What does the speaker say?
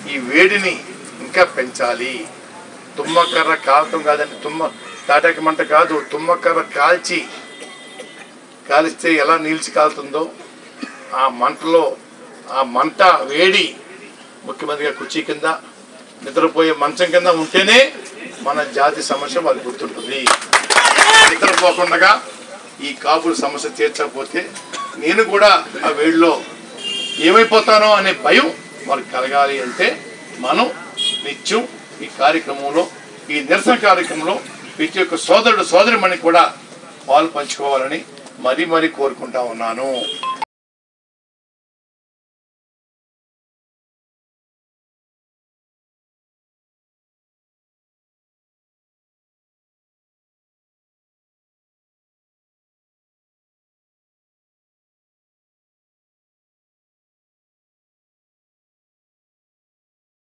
ఈ వేడిని ఇంకా పెంచాలి తుమ్మకర్ర కాలటం కాదండి తుమ్మ తాటాకి మంట కాదు తుమ్మకర్ర కాల్చి కాలిస్తే ఎలా నిలిచి కాలుతుందో ఆ మంటలో ఆ మంట వేడి ముఖ్యమంత్రిగా కుర్చీ కింద నిద్రపోయే మంచం కింద ఉంటేనే మన జాతి సమస్య వాళ్ళకి గుర్తుంటుంది నిద్రపోకుండా ఈ కాపుల సమస్య తీర్చకపోతే నేను కూడా ఆ వేడిలో ఏమైపోతానో అనే భయం వాళ్ళకి కలగాలి అంటే మనం నిత్యం ఈ కార్యక్రమంలో ఈ నిరసన కార్యక్రమంలో ప్రతి ఒక్క సోదరుడు సోదరిమణి కూడా పాలు పంచుకోవాలని మరీ మరీ కోరుకుంటా ఉన్నాను